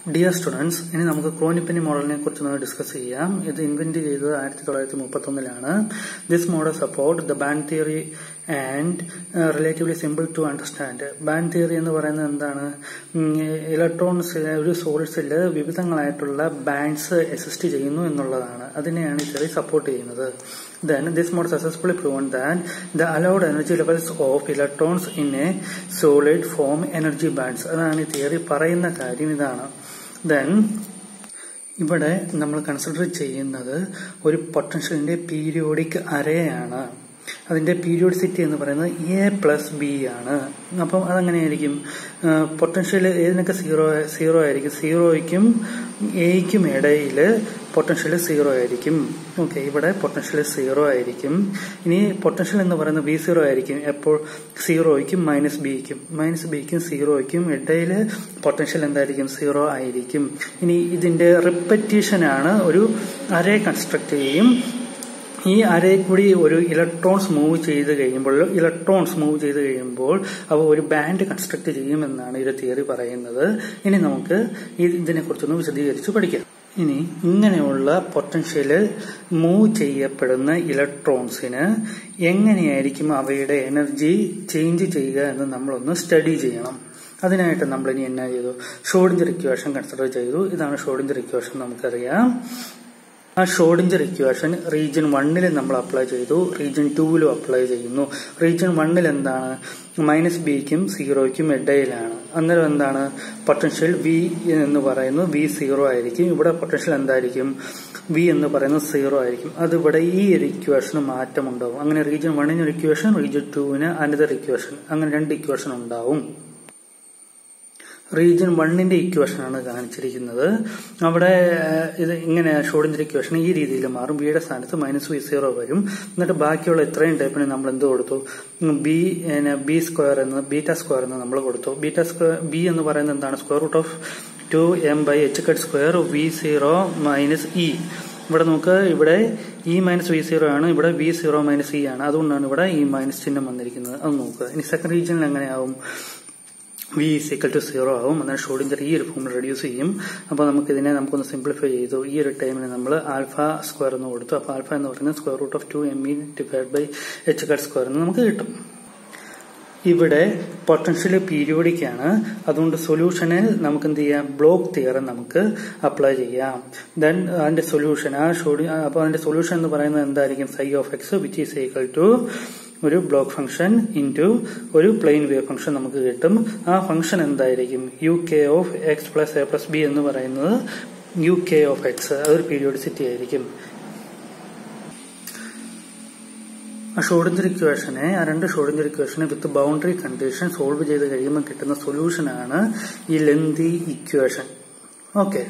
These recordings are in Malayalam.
ഡിയർ സ്റ്റുഡൻസ് ഇനി നമുക്ക് ക്രോണിപ്പനി മോഡലിനെ കുറിച്ച് ഒന്ന് ഡിസ്കസ് ചെയ്യാം ഇത് ഇൻവെന്റ് ചെയ്തത് ആയിരത്തി തൊള്ളായിരത്തി മുപ്പത്തി ഒന്നിലാണ് this model support the band theory and relatively simple to understand band theory എന്ന് പറയുന്നത് എന്താണ് ഇലക്ട്രോൺസ് ഒരു സോഴ്സിൽ വിവിധങ്ങളായിട്ടുള്ള ബാൻഡ്സ് എക്സിസ്റ്റ് ചെയ്യുന്നു എന്നുള്ളതാണ് അതിനെയാണ് ഈ തിയറി സപ്പോർട്ട് ചെയ്യുന്നത് Then this model successfully proven that the allowed energy levels of electrons in a solid form energy bands. അതാണ് ഈ തിയറി പറയുന്ന കാര്യം ഇതാണ് ദെൻ ഇവിടെ നമ്മൾ കൺസിഡർ ചെയ്യുന്നത് ഒരു പൊട്ടൻഷ്യലിന്റെ പീരിയോഡിക് അരയാണ് അതിന്റെ പീരിയോഡിസിറ്റി എന്ന് പറയുന്നത് എ പ്ലസ് ബി ആണ് അപ്പം അതെങ്ങനെയായിരിക്കും പൊട്ടൻഷ്യൽ ഏതിനൊക്കെ സീറോ സീറോ ആയിരിക്കും സീറോയ്ക്കും എയ്ക്കും ഇടയിൽ പൊട്ടൻഷ്യൽ സീറോ ആയിരിക്കും ഓക്കെ ഇവിടെ പൊട്ടൻഷ്യൽ സീറോ ആയിരിക്കും ഇനി പൊട്ടൻഷ്യൽ എന്ന് പറയുന്നത് ബി സീറോ ആയിരിക്കും എപ്പോൾ സീറോയ്ക്കും മൈനസ് ബിക്കും മൈനസ് ബിക്കും സീറോയ്ക്കും ഇടയിൽ പൊട്ടൻഷ്യൽ എന്തായിരിക്കും സീറോ ആയിരിക്കും ഇനി ഇതിന്റെ റിപ്പറ്റീഷനാണ് ഒരു അരേ കൺസ്ട്രക്ട് ചെയ്യും ഈ അരയിൽ കൂടി ഒരു ഇലക്ട്രോൺസ് മൂവ് ചെയ്ത് കഴിയുമ്പോൾ ഇലക്ട്രോൺസ് മൂവ് ചെയ്ത് കഴിയുമ്പോൾ അവ ഒരു ബാൻഡ് കൺസ്ട്രക്ട് ചെയ്യുമെന്നാണ് ഒരു തിയറി പറയുന്നത് ഇനി നമുക്ക് ഇതിനെക്കുറിച്ചൊന്ന് വിശദീകരിച്ച് പഠിക്കാം ഇനി ഇങ്ങനെയുള്ള പൊട്ടൻഷ്യല് മൂവ് ചെയ്യപ്പെടുന്ന ഇലക്ട്രോൺസിന് എങ്ങനെയായിരിക്കും അവയുടെ എനർജി ചേഞ്ച് ചെയ്യുക എന്ന് നമ്മളൊന്ന് സ്റ്റഡി ചെയ്യണം അതിനായിട്ട് നമ്മൾ ഇനി എന്നാ ചെയ്തു ഷോഡിഞ്ചർ ഇക്വേഷൻ കൺസിഡർ ചെയ്തു ഇതാണ് ഷോഡിഞ്ചർ ഇക്വേഷൻ നമുക്കറിയാം ആ ഷോഡിഞ്ചർ ഇക്വേഷൻ റീജിയൻ വണ്ണിൽ നമ്മൾ അപ്ലൈ ചെയ്തു റീജിയൻ ടൂവിലും അപ്ലൈ ചെയ്യുന്നു റീജിയൻ വണ്ണിൽ എന്താണ് മൈനസ് ബിക്കും സീറോയ്ക്കും ഇടയിലാണ് അന്നേരം എന്താണ് പൊട്ടൻഷ്യൽ വി എന്ന് പറയുന്നത് വി സീറോ ആയിരിക്കും ഇവിടെ പൊട്ടൻഷ്യൽ എന്തായിരിക്കും വി എന്ന് പറയുന്നത് സീറോ ആയിരിക്കും അത് ഇവിടെ ഈ ഒരു ഇക്വേഷന് മാറ്റം ഉണ്ടാവും അങ്ങനെ റീജിയൻ വണ്ണിന് ഒരു ഇക്വേഷൻ റീജിയൻ ടൂവിന് അനദർ ഇക്വേഷൻ അങ്ങനെ രണ്ട് ഇക്വേഷൻ ഉണ്ടാവും റീജിയൻ വണ്ണിന്റെ ഇക്വേഷനാണ് കാണിച്ചിരിക്കുന്നത് അവിടെ ഇത് ഇങ്ങനെ ഷോഡിന്റെ ഇക്വേഷൻ ഈ രീതിയിൽ മാറും ബിയുടെ സ്ഥാനത്ത് മൈനസ് വി സീറോ വരും എന്നിട്ട് ബാക്കിയുള്ള ഇത്രയും ടൈപ്പിന് നമ്മൾ എന്ത് കൊടുത്തു ബി ബി സ്ക്വയർ എന്ന് ബീറ്റ സ്ക്വയർ എന്ന് നമ്മൾ കൊടുത്തു ബീറ്റ സ്ക്വയർ ബി എന്ന് പറയുന്നത് എന്താണ് square root of two M by H cut square V zero minus E ഇവിടെ നമുക്ക് ഇവിടെ ഇ മൈനസ് വി സീറോ ആണ് ഇവിടെ വി സീറോ മൈനസ് ഇ ആണ് അതുകൊണ്ടാണ് ഇവിടെ ഈ മൈനസ് ചിഹ്നം വന്നിരിക്കുന്നത് അത് നോക്കുക ഇനി സെക്കൻഡ് റീജിയനിൽ എങ്ങനെയാവും V is equal to zero ആവും എന്നാൽ ഷോഡിഞ്ചർ ഈ ഒരു ഫോമിൽ റെഡ്യൂസ് ചെയ്യും അപ്പോൾ നമുക്ക് ഇതിനെ നമുക്കൊന്ന് സിംപ്ലിഫൈ ചെയ്തു ഈ ഒരു ടൈമിന് നമ്മൾ ആൽഫ സ്ക്വയർ എന്ന് കൊടുത്തു അപ്പോൾ ആൽഫ എന്ന് പറയുന്നത് square root of two M E divide by H cut square എന്ന് നമുക്ക് കിട്ടും ഇവിടെ പൊട്ടൻഷ്യൽ പീരിയോഡിക് ആണ് അതുകൊണ്ട് സൊല്യൂഷനിൽ നമുക്ക് എന്ത് ചെയ്യാം ബ്ലോക്ക് തിയറം നമുക്ക് അപ്ലൈ ചെയ്യാം ദെൻ അതിന്റെ സൊല്യൂഷൻ ആ ഷോഡി അപ്പോൾ അതിന്റെ സൊല്യൂഷൻ എന്ന് പറയുന്നത് എന്തായിരിക്കും psi of X which is equal to ഒരു ബ്ലോക്ക് ഫംഗ്ഷൻ ഇൻറ്റു ഒരു പ്ലെയിൻ വേവ് ഫംഗ്ഷൻ നമുക്ക് കിട്ടും ആ ഫംഗ്ഷൻ എന്തായിരിക്കും U K of X plus A plus B എന്ന് പറയുന്നത് യു കെ ഓഫ് എക്സ് അതൊരു പീരിയോഡിസിറ്റി ആയിരിക്കും ആ ഷോഡിഞ്ചർ ഇക്വേഷനെ ആ രണ്ട് ഷോഡിഞ്ചർ ഇക്വേഷനെ വിത്ത് ബൗണ്ടറി കണ്ടീഷൻ സോൾവ് ചെയ്ത് കഴിയുമ്പോൾ കിട്ടുന്ന സൊല്യൂഷനാണ് ഈ ലെന്തി ഇക്വേഷൻ ഓക്കെ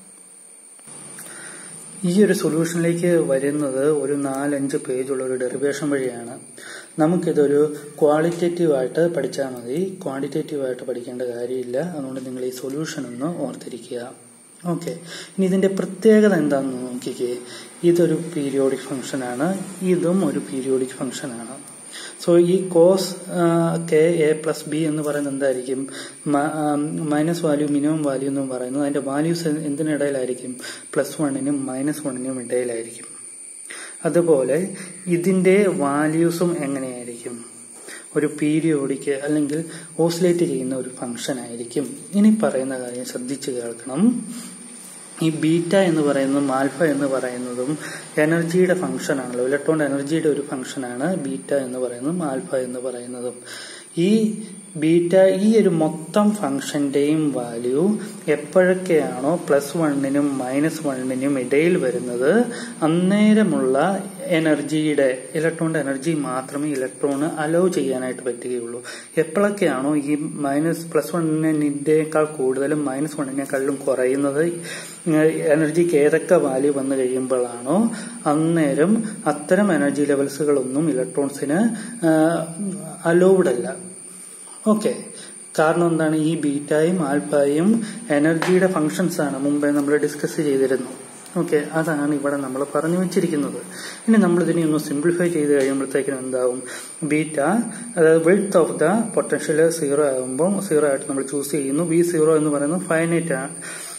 ഈ ഒരു സൊല്യൂഷനിലേക്ക് വരുന്നത് ഒരു നാലഞ്ച് പേജുള്ള ഒരു ഡെറിവേഷൻ വഴിയാണ് നമുക്കിതൊരു ക്വാളിറ്റേറ്റീവ് ആയിട്ട് പഠിച്ചാൽ മതി ക്വാണ്ടിറ്റേറ്റീവ് ആയിട്ട് പഠിക്കേണ്ട കാര്യമില്ല അതുകൊണ്ട് നിങ്ങൾ ഈ സൊല്യൂഷൻ ഒന്ന് ഓർത്തിരിക്കുക ഓക്കെ ഇനി ഇതിന്റെ പ്രത്യേകത എന്താണെന്ന് നോക്കിക്കേ ഇതൊരു പീരിയോഡിക് ഫംഗ്ഷനാണ് ഇതും ഒരു പീരിയോഡിക് ഫംഗ്ഷനാണ് സോ ഈ cos K A plus B എന്ന് പറയുന്നത് എന്തായിരിക്കും മൈനസ് വാല്യൂ മിനിമം വാല്യൂ എന്ന് പറയുന്നത് അതിന്റെ വാല്യൂസ് എന്തിനിടയിലായിരിക്കും പ്ലസ് വണ്ണിനും മൈനസ് വണ്ണിനും ഇടയിലായിരിക്കും അതുപോലെ ഇതിന്റെ വാല്യൂസും എങ്ങനെയായിരിക്കും ഒരു പീരിയോഡിക്ക് അല്ലെങ്കിൽ ഓസിലേറ്റ് ചെയ്യുന്ന ഒരു ഫംഗ്ഷൻ ആയിരിക്കും ഇനി പറയുന്ന കാര്യം ശ്രദ്ധിച്ചു കേൾക്കണം ഈ ബീറ്റ എന്ന് പറയുന്നതും ആൽഫ എന്ന് പറയുന്നതും എനർജിയുടെ ഫംഗ്ഷൻ ആണല്ലോ ഇലക്ട്രോൺ എനർജിയുടെ ഒരു ഫംഗ്ഷനാണ് ബീറ്റ എന്ന് പറയുന്നതും ആൽഫ എന്ന് പറയുന്നതും ഈ ബീറ്റ ഈ ഒരു മൊത്തം ഫംഗ്ഷന്റെയും വാല്യൂ എപ്പോഴൊക്കെയാണോ പ്ലസ് വണ്ണിനും മൈനസ് വണ്ണിനും ഇടയിൽ വരുന്നത് അന്നേരമുള്ള എനർജിയുടെ ഇലക്ട്രോണിന്റെ എനർജി മാത്രമേ ഇലക്ട്രോണ് അലോ ചെയ്യാനായിട്ട് പറ്റുകയുള്ളൂ എപ്പോഴൊക്കെയാണോ ഈ മൈനസ് പ്ലസ് വണ്ണിനേക്കാൾ കൂടുതലും മൈനസ് വണ്ണിനേക്കാളും കുറയുന്നത് എനർജിക്ക് ഏതൊക്കെ വാല്യൂ വന്നു കഴിയുമ്പോഴാണോ അന്നേരം അത്തരം എനർജി ലെവൽസുകളൊന്നും ഇലക്ട്രോൺസിന് അലൗഡ് അല്ല ഓക്കെ കാരണം എന്താണ് ഈ ബീറ്റായും ആൽഫായും എനർജിയുടെ ഫങ്ഷൻസ് ആണ് മുമ്പേ നമ്മൾ ഡിസ്കസ് ചെയ്തിരുന്നു ഓക്കെ അതാണ് ഇവിടെ നമ്മൾ പറഞ്ഞു വെച്ചിരിക്കുന്നത് ഇനി നമ്മൾ ഇതിനെ ഒന്ന് സിംപ്ലിഫൈ ചെയ്ത് കഴിയുമ്പോഴത്തേക്കിനും എന്താവും ബീറ്റ അതായത് width of the potential zero ആകുമ്പോൾ സീറോ ആയിട്ട് നമ്മൾ ചൂസ് ചെയ്യുന്നു വി സീറോ എന്ന് പറയുന്നത് ഫൈനൈറ്റ് ആണ്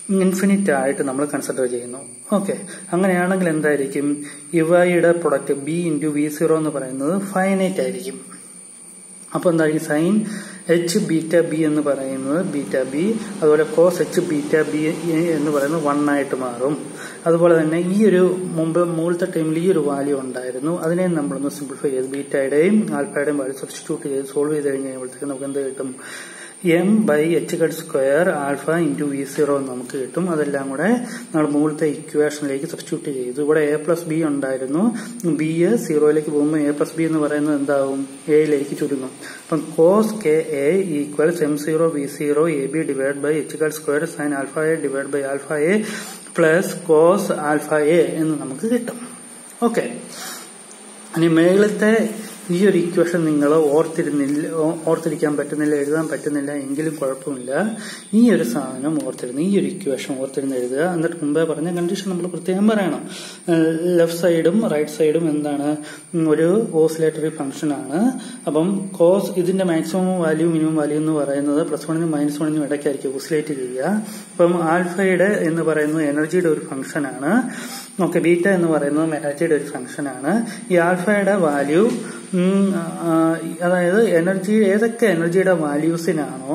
ഇൻഫിനിറ്റ് ആയിട്ട് നമ്മൾ കൺസിഡർ ചെയ്യുന്നു ഓക്കെ അങ്ങനെയാണെങ്കിൽ എന്തായിരിക്കും ഇവയുടെ product B into V zero എന്ന് പറയുന്നത് ഫൈനൈറ്റ് ആയിരിക്കും അപ്പോൾ എന്തായിരിക്കും സൈൻ എച്ച് ബീറ്റ ബി എന്ന് പറയുന്നത് ബീറ്റ ബി അതുപോലെ കോസ് എച്ച് ബീറ്റ ബി എന്ന് പറയുന്നത് വൺ ആയിട്ട് മാറും അതുപോലെ തന്നെ ഈ ഒരു മുമ്പ് മുകളിലത്തെ ടൈമിൽ ഈ ഒരു വാല്യൂ ഉണ്ടായിരുന്നു അതിനെ നമ്മളൊന്ന് സിംപ്ലിഫൈ ചെയ്ത് ബീറ്റയുടെയും ആൽഫയുടെയും വാല്യൂ സബ്സ്റ്റിറ്റ്യൂട്ട് ചെയ്ത് സോൾവ് ചെയ്ത് കഴിഞ്ഞ് കഴിയുമ്പോഴത്തേക്ക് നമുക്ക് എന്ത് കിട്ടും M by H cut square alpha into V zero എന്ന് നമുക്ക് കിട്ടും അതെല്ലാം കൂടെ നമ്മൾ മുകളിലത്തെ ഇക്വേഷനിലേക്ക് സബ്സ്റ്റിറ്റ്യൂട്ട് ചെയ്തു ഇവിടെ എ പ്ലസ് ബി ഉണ്ടായിരുന്നു ബി സീറോയിലേക്ക് പോകുമ്പോൾ എ പ്ലസ് ബി എന്ന് പറയുന്നത് എന്താവും എയിലേക്ക് ചുരുങ്ങും അപ്പം cos K A equals M zero V zero A B divide by H cut square sine alpha A divide by alpha A plus cos alpha A എന്ന് നമുക്ക് കിട്ടും ഓക്കെ ഇനി മേളത്തെ ഈ ഒരു ഇക്വേഷൻ നിങ്ങൾ ഓർത്തിരുന്നില്ല ഓർത്തിരിക്കാൻ പറ്റുന്നില്ല എഴുതാൻ പറ്റുന്നില്ല എങ്കിലും കുഴപ്പമില്ല ഈ ഒരു സാധനം ഓർത്തിരുന്ന് ഈ ഒരു ഇക്വേഷൻ ഓർത്തിരുന്ന് എഴുതുക എന്നിട്ട് മുമ്പേ പറഞ്ഞ കണ്ടീഷൻ നമ്മൾ പ്രത്യേകം പറയണം ലെഫ്റ്റ് സൈഡും റൈറ്റ് സൈഡും എന്താണ് ഒരു ഓസിലേറ്ററി ഫംഗ്ഷൻ ആണ് അപ്പം കോസ് ഇതിന്റെ മാക്സിമം വാല്യൂ മിനിമം വാല്യൂ എന്ന് പറയുന്നത് പ്ലസ് വണ്ണിനും മൈനസ് വണ്ണിനും ഇടയ്ക്കായിരിക്കും ഓസിലേറ്റ് ചെയ്യുക അപ്പം ആൽഫയുടെ എന്ന് പറയുന്നത് എനർജിയുടെ ഒരു ഫംഗ്ഷൻ ആണ് ഓക്കെ ബീറ്റ എന്ന് പറയുന്നത് എനർജിയുടെ ഒരു ഫംഗ്ഷൻ ആണ് ഈ ആൽഫയുടെ വാല്യൂ അതായത് എനർജി ഏതൊക്കെ എനർജിയുടെ വാല്യൂസിനാണോ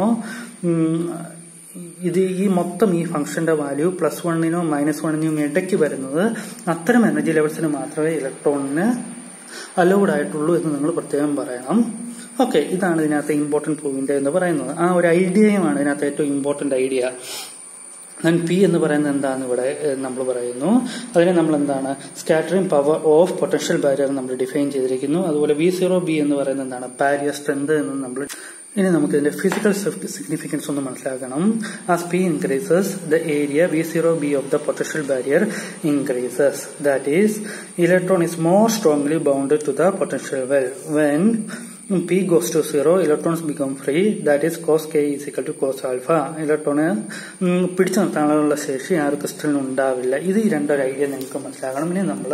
ഇത് ഈ മൊത്തം ഈ ഫംഗ്ഷന്റെ വാല്യൂ പ്ലസ് വണ്ണിനോ മൈനസ് വണ്ണിനും ഇടയ്ക്ക് വരുന്നത് അത്തരം എനർജി ലെവൽസിന് മാത്രമേ ഇലക്ട്രോണിന് അലൗഡ് ആയിട്ടുള്ളൂ എന്ന് നിങ്ങൾ പ്രത്യേകം പറയണം ഓക്കെ ഇതാണ് ഇതിനകത്ത് ഇമ്പോർട്ടന്റ് പോയിന്റ് എന്ന് പറയുന്നത് ആ ഒരു ഐഡിയയുമാണ് ഇതിനകത്ത് ഏറ്റവും ഇമ്പോർട്ടന്റ് ഐഡിയ ദെൻ പി എന്ന് പറയുന്നത് എന്താണ് ഇവിടെ നമ്മൾ പറയുന്നു അതിനെ നമ്മൾ എന്താണ് scattering power of potential barrier നമ്മൾ ഡിഫൈൻ ചെയ്തിരിക്കുന്നു അതുപോലെ വി സീറോ ബി എന്ന് പറയുന്നത് എന്താണ് ബാരിയർ സ്ട്രെങ്ത് എന്ന് നമ്മൾ ഇനി നമുക്ക് ഇതിന്റെ ഫിസിക്കൽ സിഗ്നിഫിക്കൻസ് ഒന്ന് മനസ്സിലാക്കണം as P increases the area V zero B of the potential barrier increases that is electron is more strongly bounded to the potential well when P goes to zero, electrons become free. That is cos k is equal to cos alpha. Electron പിടിച്ചു നിർത്താനുള്ള ശേഷി ആ ഒരു ക്രിസ്റ്റലിന് ഉണ്ടാവില്ല ഇത് ഈ രണ്ടൊരു ഐഡിയ നിങ്ങൾക്ക് മനസ്സിലാക്കണം ഇനി നമ്മൾ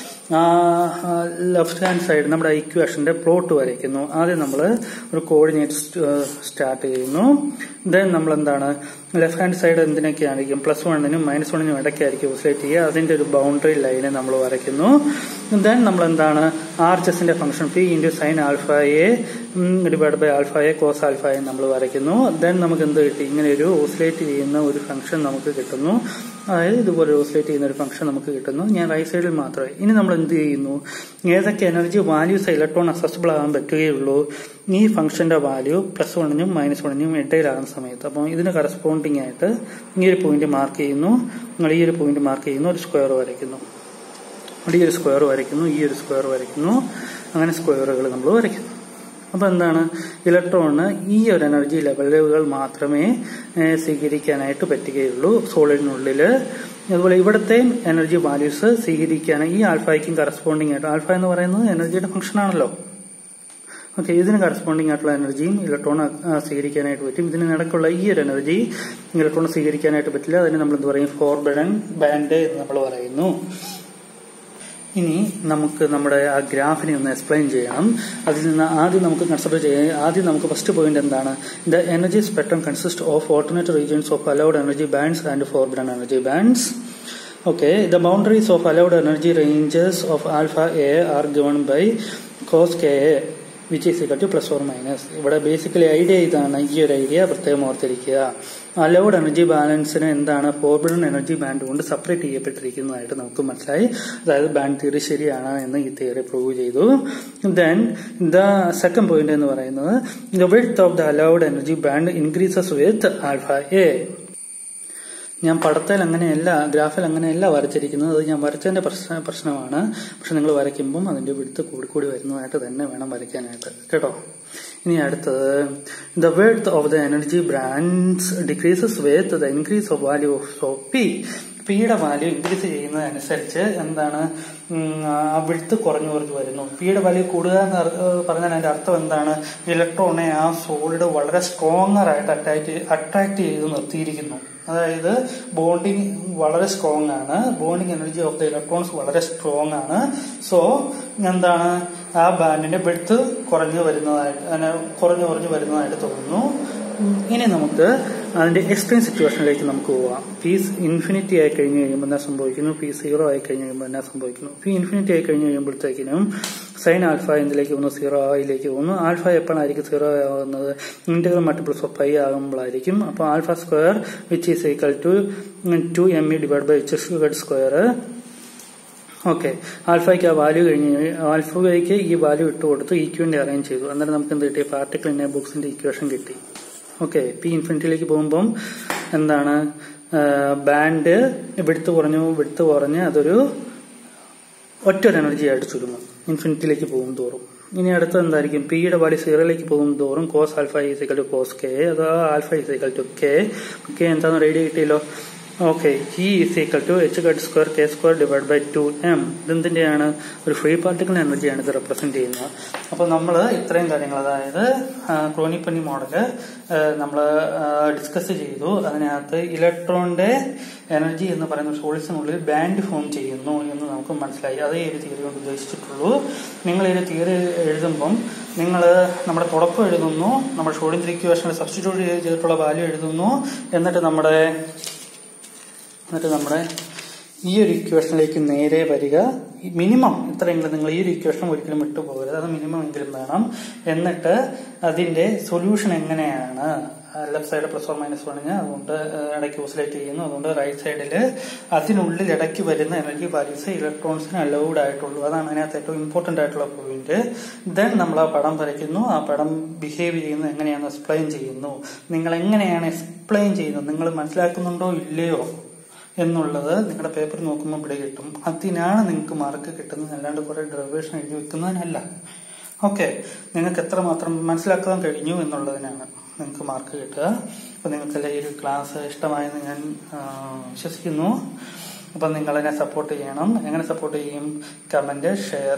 ലെഫ്റ്റ് ഹാൻഡ് സൈഡ് നമ്മുടെ ഇക്വേഷന്റെ പ്ലോട്ട് വരയ്ക്കുന്നു ആദ്യം നമ്മൾ ഒരു കോർഡിനേറ്റ് സ്റ്റാർട്ട് ചെയ്യുന്നു ദെൻ നമ്മൾ എന്താണ് ലെഫ്റ്റ് ഹാൻഡ് സൈഡ് എന്തിനൊക്കെയായിരിക്കും പ്ലസ് വണ്ണിനും മൈനസ് വണ്ണിനും ഇടയ്ക്കായിരിക്കും ഓസിലേറ്റ് ചെയ്യുക അതിന്റെ ഒരു ബൗണ്ടറി ലൈനെ നമ്മൾ വരയ്ക്കുന്നു ദെൻ നമ്മൾ എന്താണ് ആർച്ചസിന്റെ function P into sine alpha A divide by alpha A cos alpha A നമ്മൾ വരയ്ക്കുന്നു ദെൻ നമുക്ക് എന്ത് കിട്ടി ഇങ്ങനെ ഒരു ഓസിലേറ്റ് ചെയ്യുന്ന ഒരു ഫംഗ്ഷൻ നമുക്ക് കിട്ടുന്നു അതായത് ഇതുപോലെ ഓസിലേറ്റ് ചെയ്യുന്ന ഒരു ഫംഗ്ഷൻ നമുക്ക് കിട്ടുന്നു ഞാൻ റൈറ്റ് സൈഡിൽ മാത്രമേ ഇനി നമ്മൾ എന്ത് ചെയ്യുന്നു ഏതൊക്കെ എനർജി വാല്യൂസ് ഇലക്ട്രോൺ അസസിബിൾ ആകാൻ പറ്റുകയുള്ളൂ ഈ ഫംഗ്ഷന്റെ വാല്യൂ പ്ലസ് വണ്ണിനും മൈനസ് വണ്ണിനും ഇടയിലാകുന്ന സമയത്ത് അപ്പം ഇതിന് കറസ്പോണ്ടിങ് ആയിട്ട് ഈ ഒരു പോയിന്റ് മാർക്ക് ചെയ്യുന്നു നിങ്ങൾ ഈ ഒരു പോയിന്റ് മാർക്ക് ചെയ്യുന്നു ഒരു സ്ക്വയർ വരയ്ക്കുന്നു ഈ ഒരു സ്ക്വയർ വരയ്ക്കുന്നു ഈ ഒരു സ്ക്വയർ വരയ്ക്കുന്നു അങ്ങനെ സ്ക്വയറുകൾ നമ്മൾ വരയ്ക്കുന്നു അപ്പൊ എന്താണ് ഇലക്ട്രോണിന് ഈ ഒരു എനർജി ലെവലുകൾ മാത്രമേ സ്വീകരിക്കാനായിട്ട് പറ്റുകയുള്ളൂ സോളിഡിനുള്ളിൽ അതുപോലെ ഇവിടുത്തെ എനർജി വാല്യൂസ് സ്വീകരിക്കാൻ ഈ ആൽഫയ്ക്കും കറസ്പോണ്ടിങ് ആയിട്ട് ആൽഫ എന്ന് പറയുന്നത് എനർജിയുടെ ഫംഗ്ഷൻ ആണല്ലോ ഓക്കെ ഇതിന് കറസ്പോണ്ടിങ് ആയിട്ടുള്ള എനർജിയും ഇലക്ട്രോൺ സ്വീകരിക്കാനായിട്ട് പറ്റും ഇതിന് നടക്കുള്ള ഈ ഒരു എനർജി ഇലക്ട്രോൺ സ്വീകരിക്കാനായിട്ട് പറ്റില്ല അതിന് നമ്മൾ എന്ത് പറയും ഫോർബിഡൻ ബാൻഡ് എന്ന് നമ്മൾ പറയുന്നു ഇനി നമുക്ക് നമ്മുടെ ആ ഗ്രാഫിനെ ഒന്ന് എക്സ്പ്ലെയിൻ ചെയ്യണം അതിൽ നിന്ന് ആദ്യം നമുക്ക് കൺസിഡർ ചെയ്യാം ആദ്യം നമുക്ക് ഫസ്റ്റ് പോയിന്റ് എന്താണ് the energy spectrum consist of alternate regions of allowed energy bands and forbidden energy bands Okay, the boundaries of allowed energy ranges of alpha A are given by cos Ka which is equal to plus or minus ഇവിടെ ബേസിക്കലി ഐഡിയ ഇതാണ് ഈ ഒരു ഐഡിയ പ്രത്യേകം ഓർത്തിരിക്കുക അലൗഡ് എനർജി ബാലൻസിന് എന്താണ് ഫോർബിഡൻ എനർജി ബാൻഡ് കൊണ്ട് സെപ്പറേറ്റ് ചെയ്യപ്പെട്ടിരിക്കുന്നതായിട്ട് നമുക്ക് മനസ്സിലായി അതായത് ബാൻഡ് തിയറി ശരിയാണ് എന്ന് ഈ തിയറി പ്രൂവ് ചെയ്തു ദെൻ ദ സെക്കൻഡ് പോയിന്റ് എന്ന് പറയുന്നത് the width of the allowed energy band increases with alpha A ഞാൻ പടത്തിൽ അങ്ങനെയല്ല ഗ്രാഫിൽ അങ്ങനെയല്ല വരച്ചിരിക്കുന്നത് അത് ഞാൻ വരച്ചതിന്റെ പ്രശ്ന പ്രശ്നമാണ് പക്ഷെ നിങ്ങൾ വരയ്ക്കുമ്പം അതിന്റെ വിടുത്ത് കൂടി കൂടി വരുന്നതായിട്ട് തന്നെ വേണം വരയ്ക്കാനായിട്ട് കേട്ടോ ഇനി അടുത്തത് the width of the energy bands decreases with the increase of value of P പിയുടെ വാല്യൂ ഇൻക്രീസ് ചെയ്യുന്നതനുസരിച്ച് എന്താണ് ആ വിഴുത്ത് കുറഞ്ഞു കുറഞ്ഞു വരുന്നു പിയുടെ വാല്യൂ കൂടുക എന്ന് പറഞ്ഞാൽ അതിന്റെ അർത്ഥം എന്താണ് ഇലക്ട്രോണെ ആ സോളിഡ് വളരെ സ്ട്രോങ്ങർ ആയിട്ട് അറ്റാക്ട് അട്രാക്ട് ചെയ്ത് നിർത്തിയിരിക്കുന്നു അതായത് ബോണ്ടിങ് വളരെ സ്ട്രോങ് ആണ് bonding energy of the electrons വളരെ സ്ട്രോങ് ആണ് സോ എന്താണ് ആ ബാൻഡിന്റെ ബെഡ്ത്ത് കുറഞ്ഞു വരുന്നതായിട്ട് കുറഞ്ഞു കുറഞ്ഞു വരുന്നതായിട്ട് തോന്നുന്നു ഇനി നമുക്ക് അതിന്റെ എക്സ്ട്രീം സിറ്റുവേഷനിലേക്ക് നമുക്ക് പോവാം പി ഇൻഫിനിറ്റി ആയി കഴിഞ്ഞ് കഴിയുമ്പോൾ എന്നാ സംഭവിക്കുന്നു പി സീറോ ആയി കഴിഞ്ഞ് കഴിയുമ്പോൾ എന്നാ സംഭവിക്കുന്നു പി ഇൻഫിനിറ്റി ആയി കഴിഞ്ഞ് കഴിയുമ്പോഴത്തേക്കിനും സൈൻ ആൽഫ എന്തിലേക്ക് പോകുന്നു സീറോ ആയിലേക്ക് പോകുന്നു ആൽഫ എപ്പോഴായിരിക്കും സീറോ ആകുന്നത് ഇന്റഗ്രൽ മൾട്ടിപ്പിൾസ് ഓഫ് പൈ ആകുമ്പോഴായിരിക്കും അപ്പോൾ alpha square which is equal to two M E divide by H square okay ആൽഫയ്ക്ക് ആ വാല്യൂ കഴിഞ്ഞ് ആൽഫയ്ക്ക് ഈ വാല്യൂ ഇട്ട് കൊടുത്ത് ഈക്വന്റ് അറേഞ്ച് ചെയ്തു അന്നേരം നമുക്ക് എന്ത് കിട്ടി പാർട്ടിക്കിൾ ഇൻ ബോക്സിന്റെ ഇക്വേഷൻ കിട്ടി ഓക്കെ പി ഇൻഫിനിറ്റിയിലേക്ക് പോകുമ്പം എന്താണ് ബാൻഡ് വിടുത്ത് കുറഞ്ഞു വിടുത്ത് കുറഞ്ഞ് അതൊരു ഒറ്റ ഒരു എനർജി ആയിട്ട് ചുരുങ്ങും ഇൻഫിനിറ്റിയിലേക്ക് പോകും തോറും ഇനി അടുത്ത എന്തായിരിക്കും പിയുടെ വാല്യൂ സീറോയിലേക്ക് പോകും തോറും cos alpha is equal to cos k അതോ alpha is equal to k k എന്താന്ന് റേഡിയോ കിട്ടിയല്ലോ okay E is equal to h cut square k square divide by two m ഇതെന്തിന്റെയാണ് ഒരു ഫ്രീ പാർട്ടിക്കിൾ എനർജിയാണ് ഇത് റെപ്രസെന്റ് ചെയ്യുന്നത് അപ്പോൾ നമ്മൾ ഇത്രയും കാര്യങ്ങൾ അതായത് ക്രോണിപ്പനി മോഡല് നമ്മൾ ഡിസ്കസ് ചെയ്തു അതിനകത്ത് ഇലക്ട്രോണിന്റെ എനർജി എന്ന് പറയുന്ന സോളിസിനുള്ളിൽ ബാൻഡ് ഫോം ചെയ്യുന്നു എന്ന് നമുക്ക് മനസ്സിലായി അതേ ഒരു തിയറി കൊണ്ട് ഉദ്ദേശിച്ചിട്ടുള്ളൂ നിങ്ങൾ ഈ ഒരു തിയറി എഴുതുമ്പം നിങ്ങൾ നമ്മുടെ തുടക്കം എഴുതുന്നു നമ്മുടെ ഷോഡിൻ ഇക്വേഷനിൽ സബ്സ്റ്റിറ്റ്യൂട്ട് ചെയ്തിട്ടുള്ള വാല്യൂ എഴുതുന്നു എന്നിട്ട് നമ്മുടെ എന്നിട്ട് നമ്മുടെ ഈ ഒരു ഇക്വേഷനിലേക്ക് നേരെ വരിക മിനിമം ഇത്രയെങ്കിലും നിങ്ങൾ ഈ ഒരു ഇക്വേഷൻ ഒരിക്കലും വിട്ടുപോകരുത് അത് മിനിമം എങ്കിലും വേണം എന്നിട്ട് അതിന്റെ സൊല്യൂഷൻ എങ്ങനെയാണ് left side plus or minus വണ്ണിന് അതുകൊണ്ട് ഇടയ്ക്ക് ഓസിലേറ്റ് ചെയ്യുന്നു അതുകൊണ്ട് റൈറ്റ് സൈഡിൽ അതിനുള്ളിൽ ഇടയ്ക്ക് വരുന്ന എനർജി വാല്യൂസ് ഇലക്ട്രോൺസിന് അലൗഡ് ആയിട്ടുള്ളൂ അതാണ് അതിനകത്ത് ഏറ്റവും ഇമ്പോർട്ടന്റ് ആയിട്ടുള്ള പോയിന്റ് ദെൻ നമ്മൾ ആ പടം വരയ്ക്കുന്നു ആ പടം ബിഹേവ് ചെയ്യുന്നത് എങ്ങനെയാണ് എക്സ്പ്ലെയിൻ ചെയ്യുന്നു നിങ്ങൾ എങ്ങനെയാണ് എക്സ്പ്ലെയിൻ ചെയ്യുന്നത് നിങ്ങൾ മനസ്സിലാക്കുന്നുണ്ടോ ഇല്ലയോ എന്നുള്ളത് നിങ്ങളുടെ പേപ്പർ നോക്കുമ്പോൾ ഇവിടെ കിട്ടും അതിനാണ് നിങ്ങൾക്ക് മാർക്ക് കിട്ടുന്നത് അല്ലാണ്ട് കുറെ ഡെറിവേഷൻ എഴുതി വെക്കുന്നതിനല്ല ഓക്കെ നിങ്ങൾക്ക് എത്രമാത്രം മനസ്സിലാക്കാൻ കഴിഞ്ഞു എന്നുള്ളതിനാണ് നിങ്ങൾക്ക് മാർക്ക് കിട്ടുക അപ്പൊ നിങ്ങൾക്ക് ഈ ഒരു ക്ലാസ് ഇഷ്ടമായെന്ന് ഞാൻ വിശ്വസിക്കുന്നു അപ്പം നിങ്ങൾ എന്നെ സപ്പോർട്ട് ചെയ്യണം എങ്ങനെ സപ്പോർട്ട് ചെയ്യും കമന്റ് ഷെയർ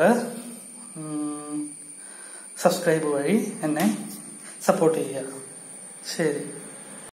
സബ്സ്ക്രൈബ് വഴി എന്നെ സപ്പോർട്ട് ചെയ്യുക ശരി